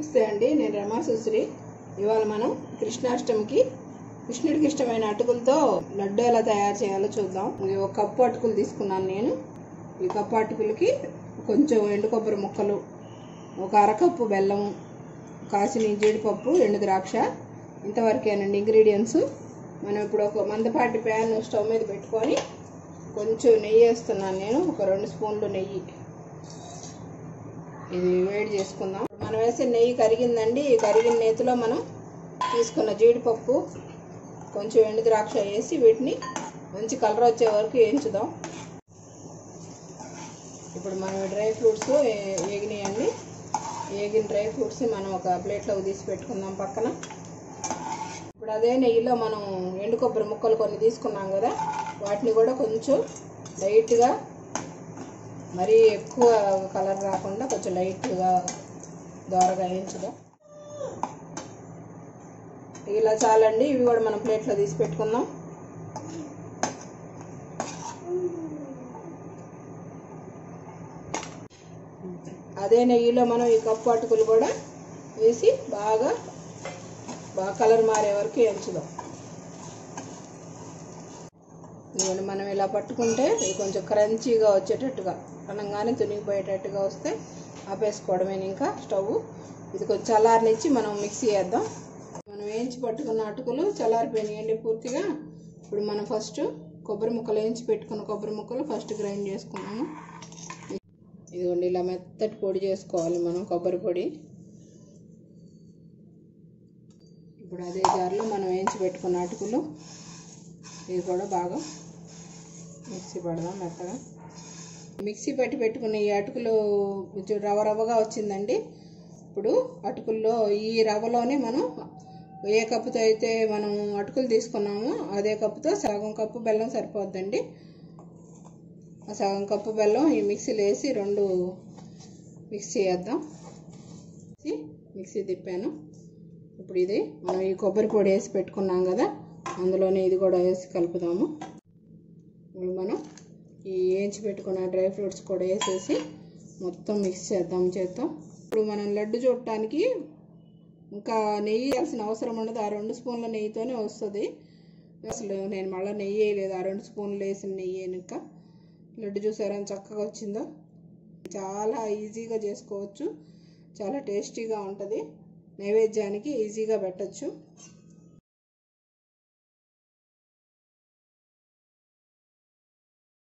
నమస్తే అండి నేను రమా సుశ్రీ ఇవాళ మనం కృష్ణాష్టమికి కృష్ణుడికి ఇష్టమైన అటుకులతో లడ్డు ఎలా తయారు చేయాలో చూద్దాం ఇది ఒక కప్పు అటుకులు తీసుకున్నాను నేను ఈ కప్పు అటుకులకి కొంచెం ఎండు కొబ్బరి ముక్కలు ఒక అరకప్పు బెల్లం కాసిన జీడిపప్పు ఎండు ద్రాక్ష ఇంతవరకేనండి ఇంగ్రీడియంట్స్ మనం ఇప్పుడు ఒక మందపాటి ప్యాన్ స్టవ్ మీద పెట్టుకొని కొంచెం నెయ్యి వేస్తున్నాను నేను ఒక రెండు స్పూన్లు నెయ్యి ఇది వేడి చేసుకుందాం మనం వేసే నెయ్యి కరిగిందండి ఈ కరిగిన నేతిలో మనం తీసుకున్న జీడిపప్పు కొంచెం ఎండు ద్రాక్ష వేసి వీటిని మంచి కలర్ వచ్చే వరకు వేయించుదాం ఇప్పుడు మనం డ్రై ఫ్రూట్స్ వేగినాయండి వేగిన డ్రై ఫ్రూట్స్ మనం ఒక ప్లేట్లోకి తీసి పెట్టుకుందాం పక్కన ఇప్పుడు అదే నెయ్యిలో మనం ఎండు కొబ్బరి ముక్కలు కొన్ని తీసుకున్నాం కదా వాటిని కూడా కొంచెం లైట్గా మరీ ఎక్కువ కలర్ రాకుండా కొంచెం లైట్గా దోరగా వేయించుదాం ఇలా చాలండి ఇవి కూడా మనం ప్లేట్లో తీసి పెట్టుకుందాం అదే నెయ్యిలో మనం ఈ కప్పు అటుకులు కూడా వేసి బాగా బాగా కలర్ మారే వరకు వేయించుదాం ఇదిగోండి మనం ఇలా పట్టుకుంటే ఇది కొంచెం క్రంచీగా వచ్చేటట్టుగా అనగానే తునిగిపోయేటట్టుగా వస్తే ఆపేసుకోవడమే ఇంకా స్టవ్ ఇది కొంచెం చల్లారనిచ్చి మనం మిక్సీ వేద్దాం మనం వేయించి పట్టుకున్న అటుకులు చల్లారిపోయినాయండి పూర్తిగా ఇప్పుడు మనం ఫస్ట్ కొబ్బరి ముక్కలు వేయించి పెట్టుకున్న కొబ్బరి ముక్కలు ఫస్ట్ గ్రైండ్ చేసుకున్నాము ఇదిగోండి ఇలా మెత్తటి పొడి చేసుకోవాలి మనం కొబ్బరి పొడి ఇప్పుడు అదే జార్లో మనం వేయించి పెట్టుకున్న అటుకులు ఇది కూడా బాగా మిక్సీ పడదాం మెత్తగా మిక్సీ పట్టి పెట్టుకున్న ఈ అటుకులు కొంచెం రవ్వ రవ్వగా వచ్చిందండి ఇప్పుడు అటుకుల్లో ఈ రవ్వలోనే మనం ఏ కప్పుతో అయితే మనం అటుకులు తీసుకున్నామో అదే కప్పుతో సగం కప్పు బెల్లం సరిపోద్దండి ఆ సగం కప్పు బెల్లం ఈ మిక్సీలో వేసి రెండు మిక్సీ చేద్దాం మిక్సీ తిప్పాను ఇప్పుడు ఇది మనం ఈ కొబ్బరి పొడి వేసి పెట్టుకున్నాం కదా అందులోనే ఇది కూడా వేసి కలుపుదాము ఇప్పుడు మనం ఈ వేయించి పెట్టుకున్న డ్రై ఫ్రూట్స్ కూడా వేసేసి మొత్తం మిక్స్ చేద్దాం చేద్దాం ఇప్పుడు మనం లడ్డు చూడటానికి ఇంకా నెయ్యి వేయాల్సిన అవసరం ఉండదు ఆ రెండు స్పూన్ల నెయ్యితోనే వస్తుంది అసలు నేను మళ్ళీ నెయ్యి వేయలేదు ఆ రెండు స్పూన్లు వేసిన నెయ్యి ఇంకా లడ్డు చూసారా చక్కగా వచ్చిందో చాలా ఈజీగా చేసుకోవచ్చు చాలా టేస్టీగా ఉంటుంది నైవేద్యానికి ఈజీగా పెట్టచ్చు